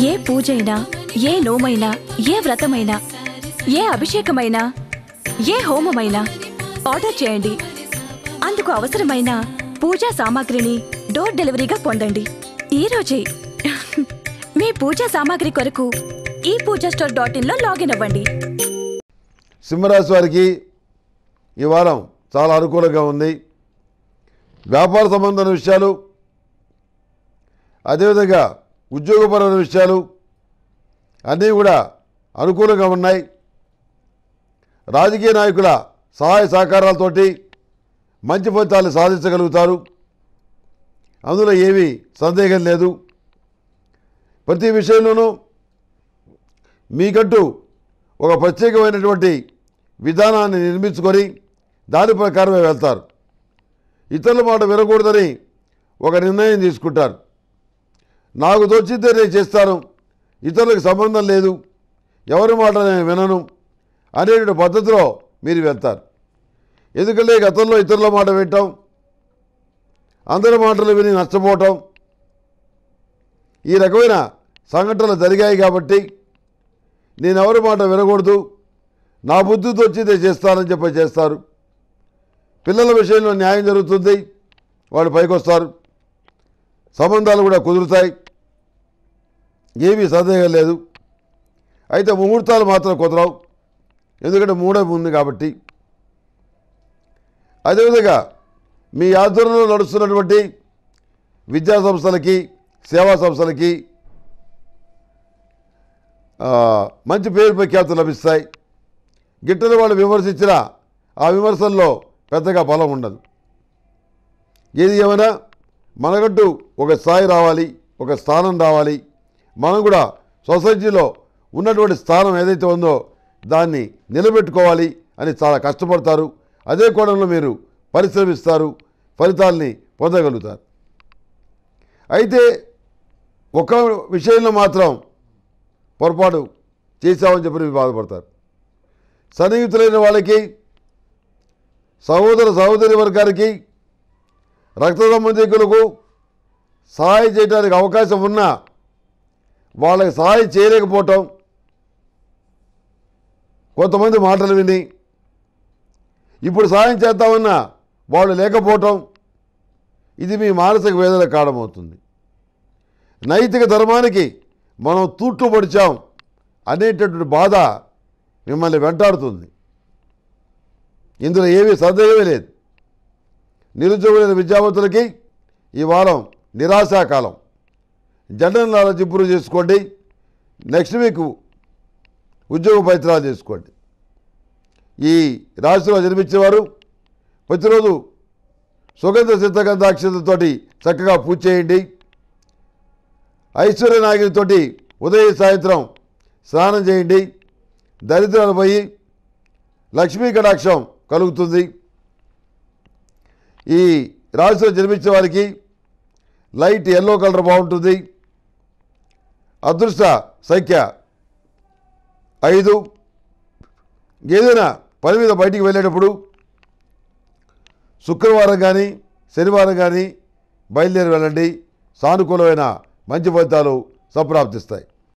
ఏ పూజైనా ఏ నోమైనా ఏ వ్రతమైనా ఏ అభిషేకమైనా ఏ హోమమైనా ఆర్డర్ చేయండి అందుకు అవసరమైన పూజా సామాగ్రిని డోర్ డెలివరీగా పొందండి ఈ రోజే మీ పూజా సామాగ్రి కొరకు ఈ పూజా స్టోర్ డాట్ ఇన్లో లాగిన్ అవ్వండి సింహరాశి వారికి ఈ వారం చాలా అనుకూలంగా ఉంది వ్యాపార సంబంధమైన విషయాలు అదేవిధంగా ఉద్యోగపరమైన విషయాలు అన్నీ కూడా అనుకూలంగా ఉన్నాయి రాజకీయ నాయకుల సహాయ సహకారాలతోటి మంచి ఫలితాలు సాధించగలుగుతారు అందులో ఏమీ సందేహం లేదు ప్రతి విషయంలోనూ మీకంటూ ఒక ప్రత్యేకమైనటువంటి విధానాన్ని నిర్మించుకొని దాని ప్రకారమే వెళ్తారు ఇతరుల మాట వినకూడదని ఒక నిర్ణయం తీసుకుంటారు నాకు తోచిందే నేను చేస్తాను ఇతరులకు సంబంధం లేదు ఎవరి మాట నేను వినను అనేటువంటి పద్ధతిలో మీరు వెళ్తారు ఎందుకంటే గతంలో ఇతరుల మాట వింటాం అందరి మాటలు విని నష్టపోవటం ఈ రకమైన సంఘటనలు జరిగాయి కాబట్టి నేను ఎవరి మాట వినకూడదు నా బుద్ధితో వచ్చిందే చేస్తానని చెప్పి చేస్తారు పిల్లల విషయంలో న్యాయం జరుగుతుంది వాళ్ళు పైకి వస్తారు సంబంధాలు కూడా కుదురుతాయి ఏమీ సందేహం లేదు అయితే ముహూర్తాలు మాత్రం కుదరవు ఎందుకంటే మూడే ఉంది కాబట్టి అదేవిధంగా మీ ఆధ్వర్యంలో నడుస్తున్నటువంటి విద్యా సంస్థలకి సేవా సంస్థలకి ఆ, మంచి పేరు ప్రఖ్యాతులు లభిస్తాయి గిట్టని వాళ్ళు విమర్శించినా ఆ విమర్శల్లో పెద్దగా బలం ఉండదు ఏది ఏమైనా మనకంటూ ఒక స్థాయి రావాలి ఒక స్థానం రావాలి మనం కూడా సొసైటీలో ఉన్నటువంటి స్థానం ఏదైతే ఉందో దాన్ని నిలబెట్టుకోవాలి అని చాలా కష్టపడతారు అదే కోణంలో మీరు పరిశ్రమిస్తారు ఫలితాల్ని పొందగలుగుతారు అయితే ఒక విషయంలో మాత్రం పొరపాటు చేశామని చెప్పి మీరు బాధపడతారు సన్నిహితులైన వాళ్ళకి సహోదర సహోదరి వర్గానికి రక్త సంబంధికులకు సహాయం చేయడానికి అవకాశం ఉన్నా వాళ్ళకి సహాయం చేయలేకపోవటం కొంతమంది మాటలు విని ఇప్పుడు సహాయం చేద్దామన్నా వాళ్ళు లేకపోవటం ఇది మీ మానసిక వేదన కారణమవుతుంది నైతిక ధర్మానికి మనం తూట్లు పడిచాం అనేటటువంటి బాధ మిమ్మల్ని వెంటాడుతుంది ఇందులో ఏమీ సందేహమే లేదు నిరుద్యోగులైన విద్యావంతులకి ఈ వారం నిరాశాకాలం జనరల్ నాలెడ్జ్ ఇంప్రూవ్ చేసుకోండి నెక్స్ట్ వీక్ ఉద్యోగ ప్రయత్నాలు చేసుకోండి ఈ రాశిలో జన్మించేవారు ప్రతిరోజు సుగంధ సిద్ధగంధాక్షతతోటి చక్కగా పూజ చేయండి ఐశ్వర్య నాగిరితోటి ఉదయ సాయంత్రం స్నానం చేయండి దరిద్రాలు పోయి లక్ష్మీ కటాక్షం కలుగుతుంది ఈ రాశిలో జన్మించిన వారికి లైట్ ఎల్లో కలర్ బాగుంటుంది అదృష్ట సంఖ్య ఐదు ఏదైనా పని మీద బయటికి వెళ్ళేటప్పుడు శుక్రవారం కానీ శనివారం కానీ బయలుదేరి వెళ్ళండి సానుకూలమైన మంచి ఫలితాలు సంప్రాప్తిస్తాయి